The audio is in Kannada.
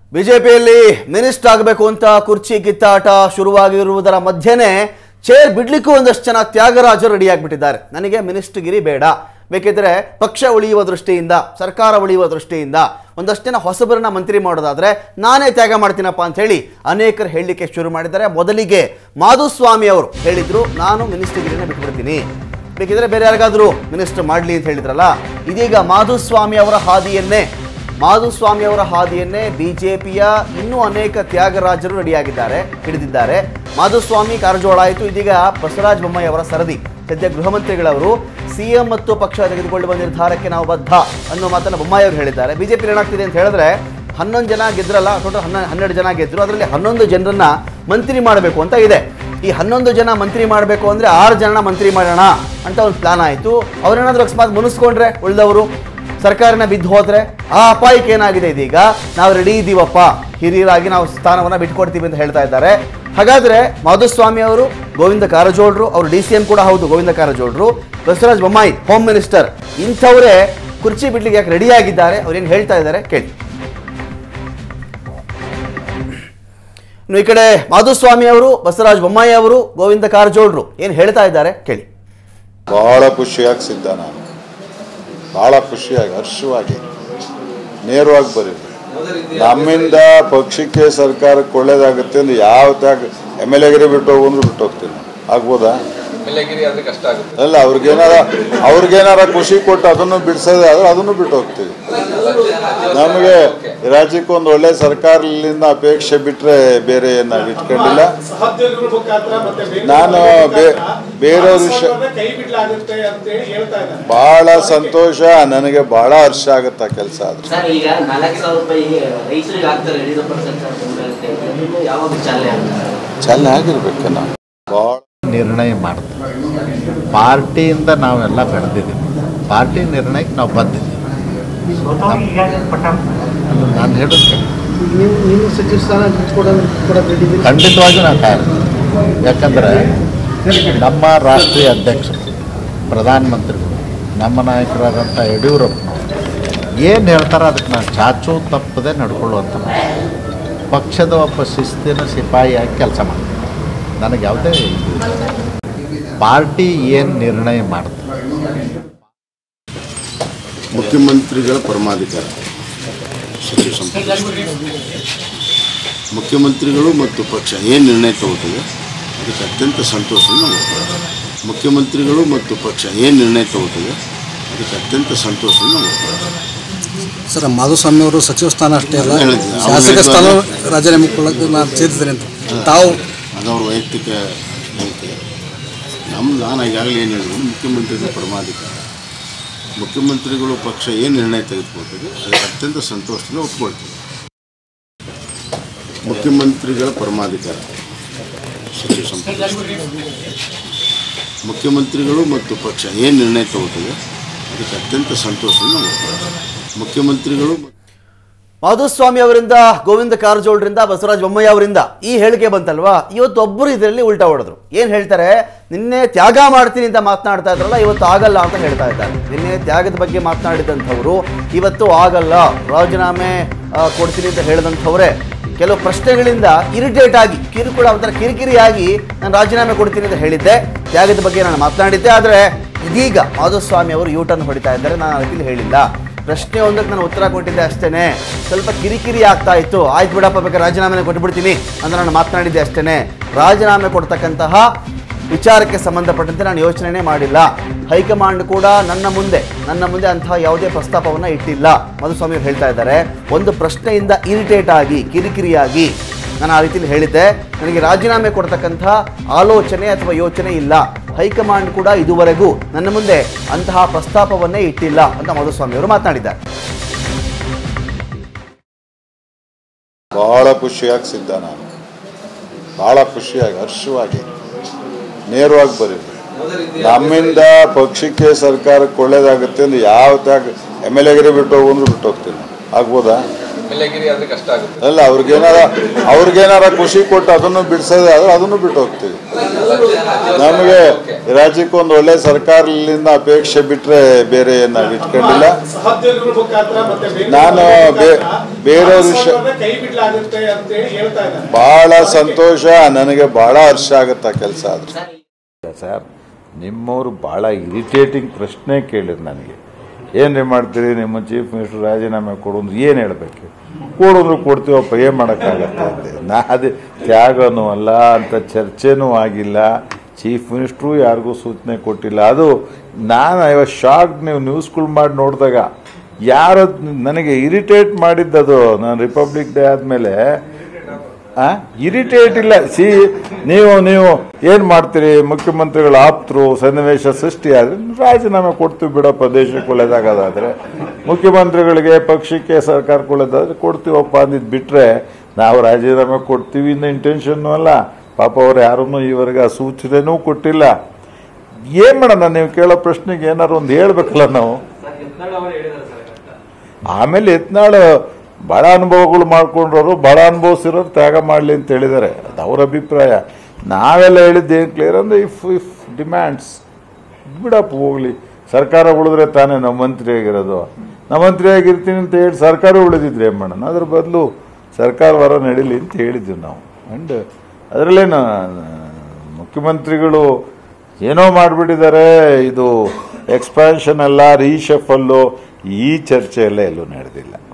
ಬಿಜೆಪಿಯಲ್ಲಿ ಮಿನಿಸ್ಟರ್ ಆಗಬೇಕು ಅಂತ ಕುರ್ಚಿ ಕಿತ್ತಾಟ ಶುರುವಾಗಿರುವುದರ ಮಧ್ಯೆನೇ ಚೇರ್ ಬಿಡ್ಲಿಕ್ಕೂ ಒಂದಷ್ಟು ಜನ ತ್ಯಾಗರಾಜರು ರೆಡಿಯಾಗಿಬಿಟ್ಟಿದ್ದಾರೆ ನನಗೆ ಮಿನಿಸ್ಟರ್ ಗಿರಿ ಬೇಡ ಬೇಕಿದ್ರೆ ಪಕ್ಷ ಉಳಿಯುವ ದೃಷ್ಟಿಯಿಂದ ಸರ್ಕಾರ ಉಳಿಯುವ ದೃಷ್ಟಿಯಿಂದ ಒಂದಷ್ಟು ಜನ ಹೊಸಬರನ್ನ ಮಂತ್ರಿ ಮಾಡೋದಾದ್ರೆ ನಾನೇ ತ್ಯಾಗ ಮಾಡ್ತೀನಪ್ಪ ಅಂತ ಹೇಳಿ ಅನೇಕರು ಹೇಳಲಿಕ್ಕೆ ಶುರು ಮಾಡಿದ್ದಾರೆ ಮೊದಲಿಗೆ ಮಾಧುಸ್ವಾಮಿ ಅವರು ಹೇಳಿದ್ರು ನಾನು ಮಿನಿಸ್ಟರ್ ಗಿರಿನ ಬಿಟ್ಬಿಡ್ತೀನಿ ಬೇಕಿದ್ರೆ ಬೇರೆ ಯಾರಿಗಾದ್ರೂ ಮಿನಿಸ್ಟರ್ ಮಾಡಲಿ ಅಂತ ಹೇಳಿದ್ರಲ್ಲ ಇದೀಗ ಮಾಧುಸ್ವಾಮಿ ಅವರ ಹಾದಿಯನ್ನೇ ಮಾಧುಸ್ವಾಮಿ ಅವರ ಹಾದಿಯನ್ನೇ ಬಿಜೆಪಿಯ ಇನ್ನೂ ಅನೇಕ ತ್ಯಾಗರಾಜರು ರೆಡಿಯಾಗಿದ್ದಾರೆ ಹಿಡಿದಿದ್ದಾರೆ ಮಾಧುಸ್ವಾಮಿ ಕಾರಜೋಳ ಆಯಿತು ಇದೀಗ ಬಸವರಾಜ ಬೊಮ್ಮಾಯಿ ಅವರ ಸರದಿ ಸದ್ಯ ಗೃಹ ಮಂತ್ರಿಗಳವರು ಸಿಎಂ ಮತ್ತು ಪಕ್ಷ ತೆಗೆದುಕೊಳ್ಳುವ ನಿರ್ಧಾರಕ್ಕೆ ನಾವು ಬದ್ಧ ಅನ್ನೋ ಮಾತನ್ನು ಬೊಮ್ಮಾಯಿ ಅವರು ಹೇಳಿದ್ದಾರೆ ಬಿಜೆಪಿ ಏನಾಗ್ತಿದೆ ಅಂತ ಹೇಳಿದ್ರೆ ಹನ್ನೊಂದು ಜನ ಗೆದ್ರಲ್ಲ ಟೋಟಲ್ ಹನ್ನ ಹನ್ನೆರಡು ಜನ ಗೆದ್ರು ಅದರಲ್ಲಿ ಹನ್ನೊಂದು ಜನರನ್ನ ಮಂತ್ರಿ ಮಾಡಬೇಕು ಅಂತ ಇದೆ ಈ ಹನ್ನೊಂದು ಜನ ಮಂತ್ರಿ ಮಾಡಬೇಕು ಅಂದರೆ ಆರು ಜನ ಮಂತ್ರಿ ಮಾಡೋಣ ಅಂತ ಒಂದು ಪ್ಲಾನ್ ಆಯಿತು ಅವ್ರೇನಾದ್ರೂ ಅಕಸ್ಮಾತ್ ಮುನಿಸ್ಕೊಂಡ್ರೆ ಉಳಿದವರು ಸರ್ಕಾರನ ಬಿದ್ದು ಹೋದ್ರೆ ಆ ಅಪಾಯಕ್ಕೆ ಏನಾಗಿದೆ ಇದೀಗ ನಾವು ರೆಡಿ ಇದ್ದೀವಪ್ಪ ಹಿರಿಯರಾಗಿ ನಾವು ಸ್ಥಾನವನ್ನು ಬಿಟ್ಕೊಡ್ತೀವಿ ಅಂತ ಹೇಳ್ತಾ ಇದ್ದಾರೆ ಹಾಗಾದ್ರೆ ಮಾಧುಸ್ವಾಮಿ ಅವರು ಗೋವಿಂದ ಕಾರಜೋಳರು ಅವರು ಡಿ ಸಿ ಎಂ ಕೂಡ ಹೌದು ಗೋವಿಂದ ಕಾರಜೋಳರು ಬಸವರಾಜ ಬೊಮ್ಮಾಯಿ ಹೋಮ್ ಮಿನಿಸ್ಟರ್ ಇಂಥವರೇ ಕುರ್ಚಿ ಬಿಡ್ಲಿಕ್ಕೆ ಯಾಕೆ ರೆಡಿಯಾಗಿದ್ದಾರೆ ಅವ್ರೇನು ಹೇಳ್ತಾ ಇದ್ದಾರೆ ಕೇಳಿ ಇನ್ನು ಈ ಕಡೆ ಮಾಧುಸ್ವಾಮಿ ಅವರು ಬಸವರಾಜ ಬೊಮ್ಮಾಯಿ ಅವರು ಗೋವಿಂದ ಕಾರಜೋಳರು ಏನು ಹೇಳ್ತಾ ಇದ್ದಾರೆ ಕೇಳಿ ಭಾಳ ಖುಷಿಯಾಗಿ ಸಿದ್ಧ ನಾನು ಭಾಳ ಖುಷಿಯಾಗಿ ಹರ್ಷವಾಗಿ ನೇರವಾಗಿ ಬರೀರಿ ನಮ್ಮಿಂದ ಪಕ್ಷಕ್ಕೆ ಸರ್ಕಾರಕ್ಕೆ ಒಳ್ಳೇದಾಗುತ್ತೆ ಅಂದ್ರೆ ಯಾವ ತ್ಯಾಗ ಎಮ್ ಎಲ್ ಎಗಿರಿ ಬಿಟ್ಟು ಹೋಗಂದ್ರು ಬಿಟ್ಟು ಹೋಗ್ತೀನಿ ಆಗ್ಬೋದಾ ಗಿರಿ ಆದ್ರೆ ಕಷ್ಟ ಆಗುತ್ತೆ ಅಲ್ಲ ಅವ್ರಿಗೇನಾರ ಅವ್ರಿಗೇನಾರ ಖುಷಿ ಕೊಟ್ಟು ಅದನ್ನು ಬಿಡಿಸೋದೇ ಆದ್ರೆ ಅದನ್ನು ಬಿಟ್ಟು ಹೋಗ್ತೀವಿ ನಮಗೆ ರಾಜ್ಯಕ್ಕೆ ಒಂದು ಒಳ್ಳೆ ಸರ್ಕಾರದಿಂದ ಅಪೇಕ್ಷೆ ಬಿಟ್ಟರೆ ಬೇರೆ ಏನು ನಾವು ಇಟ್ಕೊಂಡಿಲ್ಲ ಸಹೋದ್ಯೋಗಿಗಳ ಮುಖಾಂತರ ಮತ್ತೆ ಬೇರೆ ನಾನು ಬೇ- ಬೇರೆಯವ್ರ ವಿಷಯ ಸರ್ಕಾರವನ್ನ ಕೈ ಬಿಡಲಾಗುತ್ತೆ ಅಂತ ಹೇಳಿ ಹೇಳ್ತಾ ಇದ್ದಾರೆ ಬಹಳ ಸಂತೋಷ ನನಗೆ ಬಹಳ ಹರ್ಷ ಆಗುತ್ತೆ ಆ ಕೆಲಸ ಆದ್ರೆ ಸರ್ ಈಗ ನಾಲ್ಕು ಸಾವಿರ ರೂಪಾಯಿ ರೈತರಿಗೆ ಆಗ್ತಾರೆ ಯಡಿಯೂರಪ್ಪ ಸರ್ಕಾರ ಬಂದ್ರೆ ಯಾವಾಗ ಚಾಲನೆ ಆಗ್ತಾರೆ ಚೆನ್ನಾಗಿರ್ಬೇಕು ನಾವು ಬಹಳ ನಿರ್ಣಯ ಮಾಡ್ತೀವಿ ಪಾರ್ಟಿಯಿಂದ ನಾವೆಲ್ಲ ಬೆಳೆದಿದ್ದೀವಿ ಪಾರ್ಟಿ ನಿರ್ಣಯಕ್ಕೆ ನಾವು ಬಂದಿದ್ದೀವಿ ನಾನು ಹೇಳುತ್ತೆ ನೀವು ನೀವು ಸಚಿವ ಸ್ಥಾನ ಕೊಡೋದು ಕೊಡೋದು ರೆಡಿ ಇದ್ದೀರಿ? ಖಂಡಿತವಾಗಿಯೂ ನಾನು ತಯಾರಿದ್ದೀನಿ ಯಾಕಂದರೆ ನಮ್ಮ ರಾಷ್ಟ್ರೀಯ ಅಧ್ಯಕ್ಷರು ಪ್ರಧಾನಮಂತ್ರಿಗಳು ನಮ್ಮ ನಾಯಕರಾದಂಥ ಯಡಿಯೂರಪ್ಪನವರು ಏನು ಹೇಳ್ತಾರೋ ಅದಕ್ಕೆ ನಾನು ಚಾಚು ತಪ್ಪದೆ ನಡ್ಕೊಳ್ಳುವಂಥ ಮನುಷ್ಯ. ಪಕ್ಷದ ಒಬ್ಬ ಶಿಸ್ತಿನ ಸಿಪಾಯಿಯಾಗಿ ಕೆಲಸ ಮಾಡ್ತೀನಿ ನನಗೆ ಯಾವುದೇ ಇದು ಇಲ್ಲ. ಪಾರ್ಟಿ ಏನು ನಿರ್ಣಯ ಮಾಡ್ತಾರೆ ಮುಖ್ಯಮಂತ್ರಿಗಳ ಪರಮಾಧಿಕಾರ ಸಚಿವ ಸಂಪುಟ ಮುಖ್ಯಮಂತ್ರಿಗಳು ಮತ್ತು ಪಕ್ಷ ಏನು ನಿರ್ಣಯ ತಗೋತದೆ ಅದಕ್ಕೆ ಅತ್ಯಂತ ಸಂತೋಷದಿಂದ ಒಪ್ಪಿಕೊಳ್ಳೋದು ಮುಖ್ಯಮಂತ್ರಿಗಳು ಮತ್ತು ಪಕ್ಷ ಏನು ನಿರ್ಣಯ ತಗೋತದೆ ಅದಕ್ಕೆ ಅತ್ಯಂತ ಸಂತೋಷದಿಂದ ಒಪ್ಪಿಕೊಳ್ಳೋದು ಸರ್ ಮಾಧುಸ್ವಾಮಿ ಅವರು ಸಚಿವ ಸ್ಥಾನ ಅಷ್ಟೇ ಅಲ್ಲ ಹೇಳಿದ್ದೆ. ಅವ್ರು ಶಾಸಕ ಸ್ಥಾನ ಹೇಳಿದ್ವಲ್ಲ. ರಾಜೀನಾಮೆ ಕೊಡೋಕೆ ನಾನು ಸೇರಿದ್ದೇನೆ ಅಂತ ತಾವು ಅದವ್ರ ವೈಯಕ್ತಿಕ ಹೇಳಿಕೆ ನಮ್ಮ ನಾನು ಈಗಾಗಲೇ ಏನು ಹೇಳಿದ್ರು ಮುಖ್ಯಮಂತ್ರಿಗಳ ಪರಮಾಧಿಕಾರ ಮುಖ್ಯಮಂತ್ರಿಗಳು ಪಕ್ಷ ಏನು ನಿರ್ಣಯ ತೆಗೆದುಕೊಳ್ತದೆ ಅದಕ್ಕೆ ಅತ್ಯಂತ ಸಂತೋಷದಿಂದ ಒಪ್ಕೊಳ್ತೀವಿ ಮುಖ್ಯಮಂತ್ರಿಗಳ ಪರಮಾಧಿಕಾರ ಸಚಿವ ಸಂಪುಟ ಮುಖ್ಯಮಂತ್ರಿಗಳು ಮತ್ತು ಪಕ್ಷ ಏನು ನಿರ್ಣಯ ತಗೋತದೆ ಅದಕ್ಕೆ ಅತ್ಯಂತ ಸಂತೋಷದಿಂದ ಒಪ್ಕೊಳ್ತೀವಿ ಮುಖ್ಯಮಂತ್ರಿಗಳು ಮತ್ತು ಮಾಧುಸ್ವಾಮಿ ಅವರಿಂದ ಗೋವಿಂದ ಕಾರಜೋಳರಿಂದ ಬಸವರಾಜ ಬೊಮ್ಮಾಯಿ ಅವರಿಂದ ಈ ಹೇಳಿಕೆ ಬಂತಲ್ವಾ ಇವತ್ತು ಒಬ್ಬರು ಇದರಲ್ಲಿ ಉಲ್ಟಾ ಹೊಡೆದ್ರು ಏನು ಹೇಳ್ತಾರೆ ನಿನ್ನೆ ತ್ಯಾಗ ಮಾಡ್ತೀನಿ ಅಂತ ಮಾತನಾಡ್ತಾ ಇದ್ರಲ್ಲ ಇವತ್ತು ಆಗಲ್ಲ ಅಂತ ಹೇಳ್ತಾ ಇದ್ದಾರೆ ನಿನ್ನೆ ತ್ಯಾಗದ ಬಗ್ಗೆ ಮಾತನಾಡಿದಂಥವ್ರು ಇವತ್ತು ಆಗಲ್ಲ ರಾಜೀನಾಮೆ ಆ, ಕೊಡ್ತೀನಿ ಅಂತ ಹೇಳಿದಂಥವ್ರೆ ಕೆಲವು ಪ್ರಶ್ನೆಗಳಿಂದ ಇರಿಟೇಟ್ ಆಗಿ ಕಿರುಕುಳ ಒಂಥರ ಕಿರಿಕಿರಿಯಾಗಿ ನಾನು ರಾಜೀನಾಮೆ ಕೊಡ್ತೀನಿ ಅಂತ ಹೇಳಿದ್ದೆ ತ್ಯಾಗದ ಬಗ್ಗೆ ನಾನು ಮಾತನಾಡಿದ್ದೆ ಆದರೆ ಇದೀಗ ಮಾಧುಸ್ವಾಮಿ ಅವರು ಯೂಟರ್ನ್ ಹೊಡಿತಾ ಇದ್ದಾರೆ ನಾನು ಆ ರೀತಿಲಿ ಹೇಳಿಲ್ಲ ಪ್ರಶ್ನೆ ಒಂದಕ್ಕೆ ನಾನು ಉತ್ತರ ಕೊಟ್ಟಿದ್ದೆ ಅಷ್ಟೇ ಸ್ವಲ್ಪ ಕಿರಿಕಿರಿ ಆಗ್ತಾ ಇತ್ತು ಆಯ್ತು ಬಿಡಪ್ಪ ಬೇಕಾದ್ರೆ ರಾಜೀನಾಮೆ ಕೊಟ್ಬಿಡ್ತೀನಿ ಅಂತ ನಾನು ಮಾತನಾಡಿದ್ದೆ ಅಷ್ಟೇ ರಾಜೀನಾಮೆ ಕೊಡ್ತಕ್ಕಂತಹ ವಿಚಾರಕ್ಕೆ ಸಂಬಂಧಪಟ್ಟಂತೆ ನಾನು ಯೋಚನೆ ಮಾಡಿಲ್ಲ ಹೈಕಮಾಂಡ್ ಕೂಡ ನನ್ನ ಮುಂದೆ ನನ್ನ ಮುಂದೆ ಅಂತಹ ಯಾವುದೇ ಪ್ರಸ್ತಾಪವನ್ನು ಇಟ್ಟಿಲ್ಲ ಮಧುಸ್ವಾಮಿ ಅವರು ಹೇಳ್ತಾ ಇದ್ದಾರೆ ಒಂದು ಪ್ರಶ್ನೆಯಿಂದ ಇರಿಟೇಟ್ ಆಗಿ ಕಿರಿಕಿರಿಯಾಗಿ ನಾನು ಆ ರೀತಿಯಲ್ಲಿ ಹೇಳಿದ್ದೆ ನನಗೆ ರಾಜೀನಾಮೆ ಕೊಡ್ತಕ್ಕಂಥ ಆಲೋಚನೆ ಅಥವಾ ಯೋಚನೆ ಇಲ್ಲ ಹೈಕಮಾಂಡ್ ಕೂಡ ಇದುವರೆಗೂ ನನ್ನ ಮುಂದೆ ಅಂತಹ ಪ್ರಸ್ತಾಪವನ್ನೇ ಇಟ್ಟಿಲ್ಲ ಅಂತ ಮಧುಸ್ವಾಮಿ ಅವರು ಮಾತನಾಡಿದ್ದಾರೆ ಬಹಳ ಖುಷಿಯಾಗಿ ಸಿದ್ಧ ನಾನು ಬಹಳ ಖುಷಿಯಾಗಿ ಹರ್ಷವಾಗಿ ನೇರವಾಗಿ ಬರೀರಿ ನಮ್ಮಿಂದ ಪಕ್ಷಕ್ಕೆ ಸರ್ಕಾರಕ್ಕೆ ಒಳ್ಳೇದಾಗುತ್ತೆ ಅಂದ್ರೆ ಯಾವ ತ್ಯಾಗ ಎಮ್ ಎಲ್ ಎಗಿರಿ ಬಿಟ್ಟು ಹೋಗಂದ್ರು ಬಿಟ್ಟು ಹೋಗ್ತೀನಿ ಆಗ್ಬೋದಾ ಗಿರಿ ಆದ್ರೆ ಕಷ್ಟ ಆಗುತ್ತೆ ಅಲ್ಲ ಅವ್ರಿಗೇನಾರ ಅವ್ರಿಗೇನಾರ ಖುಷಿ ಕೊಟ್ಟು ಅದನ್ನು ಬಿಡಿಸೋದೇ ಆದ್ರೆ ಅದನ್ನು ಬಿಟ್ಟು ಹೋಗ್ತೀವಿ ನಮಗೆ ರಾಜ್ಯಕ್ಕೆ ಒಂದು ಒಳ್ಳೆ ಸರ್ಕಾರದಿಂದ ಅಪೇಕ್ಷೆ ಬಿಟ್ಟರೆ ಬೇರೆ ಏನು ನಾವು ಇಟ್ಕೊಂಡಿಲ್ಲ ಸಹೋದ್ಯೋಗಿಗಳ ಮುಖಾಂತರ ಮತ್ತೆ ಬೇರೆ ನಾನು ಬೇ- ಬೇರೆಯವ್ರ ವಿಷಯ ಮಾನವ ಕೈ ಬಿಡ್ಲಾಗುತ್ತೆ ಅಂತ ಹೇಳಿ ಹೇಳ್ತಾ ಇದ್ದಾನೆ ಬಹಳ ಸಂತೋಷ ನನಗೆ ಬಹಳ ಹರ್ಷ ಆಗುತ್ತೆ ಆ ಕೆಲಸ ಆದ್ರೆ ಸರ್ ಸರ್ ನಿಮ್ಮವರು ಭಾಳ ಇರಿಟೇಟಿಂಗ್ ಪ್ರಶ್ನೆ ಕೇಳಿದ್ರು ನನಗೆ ಏನ್ರಿ ಮಾಡ್ತೀರಿ ನಿಮ್ಮ ಚೀಫ್ ಮಿನಿಸ್ಟರ್ ರಾಜೀನಾಮೆ ಕೊಡು ಅಂದ್ರೆ ಏನು ಹೇಳಬೇಕು ಕೊಡೋದ್ರು ಕೊಡ್ತೀವಪ್ಪ ಏನು ಮಾಡೋಕ್ಕಾಗತ್ತೆ ಅಂದೆ ನಾ ಅದೇ ತ್ಯಾಗನೂ ಅಲ್ಲ ಅಂತ ಚರ್ಚೆನೂ ಆಗಿಲ್ಲ ಚೀಫ್ ಮಿನಿಸ್ಟ್ರು ಯಾರಿಗೂ ಸೂಚನೆ ಕೊಟ್ಟಿಲ್ಲ ಅದು ನಾನು ಐ ವಾಸ್ ಶಾಕ್ ನೀವು ನ್ಯೂಸ್ಗಳು ಮಾಡಿ ನೋಡಿದಾಗ ಯಾರು ನನಗೆ ಇರಿಟೇಟ್ ಮಾಡಿದ್ದದು ನಾನು ರಿಪಬ್ಲಿಕ್ ಡೇ ಆದಮೇಲೆ ಇರಿಟೇಟ್ ಇಲ್ಲ ಸಿ ನೀವು ನೀವು ಏನು ಮಾಡ್ತೀರಿ ಮುಖ್ಯಮಂತ್ರಿಗಳ ಆಪ್ತರು ಸನ್ನಿವೇಶ ಸೃಷ್ಟಿ ಆದರೆ ರಾಜೀನಾಮೆ ಕೊಡ್ತೀವಿ ಬಿಡಪ್ಪ ದೇಶಕ್ಕೆ ಒಳ್ಳೇದಾಗೋದಾದ್ರೆ ಮುಖ್ಯಮಂತ್ರಿಗಳಿಗೆ ಪಕ್ಷಕ್ಕೆ ಸರ್ಕಾರಕ್ಕೆ ಒಳ್ಳೇದಾದ್ರೆ ಕೊಡ್ತೀವಪ್ಪ ಅಂದಿದ್ದು ಬಿಟ್ರೆ ನಾವು ರಾಜೀನಾಮೆ ಕೊಡ್ತೀವಿ ಅನ್ನೋ ಇಂಟೆನ್ಷನ್ನು ಅಲ್ಲ ಪಾಪ ಅವ್ರು ಯಾರನ್ನೂ ಈವರೆಗೆ ಆ ಸೂಚನೆನೂ ಕೊಟ್ಟಿಲ್ಲ ಏನು ಮಾಡೋಣ ನೀವು ಕೇಳೋ ಪ್ರಶ್ನೆಗೆ ಏನಾರು ಒಂದು ಹೇಳ್ಬೇಕಲ್ಲ ನಾವು ಆಮೇಲೆ ಯತ್ನಾಳ್ ಬಹಳ ಅನುಭವಗಳು ಮಾಡ್ಕೊಂಡ್ರವರು ಬಹಳ ಅನುಭವಿಸಿರೋರು ತ್ಯಾಗ ಮಾಡಲಿ ಅಂತ ಹೇಳಿದ್ದಾರೆ ಅದು ಅವ್ರ ಅಭಿಪ್ರಾಯ ನಾವೆಲ್ಲ ಹೇಳಿದ್ದು ಏನು ಕ್ಲಿಯರ್ ಅಂದರೆ ಇಫ್ ಇಫ್ ಡಿಮ್ಯಾಂಡ್ಸ್ ಬಿಡಪ್ಪ ಹೋಗ್ಲಿ ಸರ್ಕಾರ ಉಳಿದ್ರೆ ತಾನೇ ನಮ್ಮ ಮಂತ್ರಿ ಆಗಿರೋದು ನಮ್ಮ ಮಂತ್ರಿ ಆಗಿರ್ತೀನಿ ಅಂತ ಹೇಳಿ ಸರ್ಕಾರ ಉಳಿದಿದ್ರೆ ಏನು ಮಾಡೋಣ ಅದ್ರ ಬದಲು ಸರ್ಕಾರ ವರ ನಡೀಲಿ ಅಂತ ಹೇಳಿದ್ವಿ ನಾವು ಆ್ಯಂಡ್ ಅದರಲ್ಲೇನು ಮುಖ್ಯಮಂತ್ರಿಗಳು ಏನೋ ಮಾಡಿಬಿಟ್ಟಿದ್ದಾರೆ ಇದು ಎಕ್ಸ್ಪ್ಯಾನ್ಷನ್ ಅಲ್ಲ ರೀಶಫಲ್ಲು ಈ ಚರ್ಚೆ ಎಲ್ಲ ಎಲ್ಲೂ ನಡೆದಿಲ್ಲ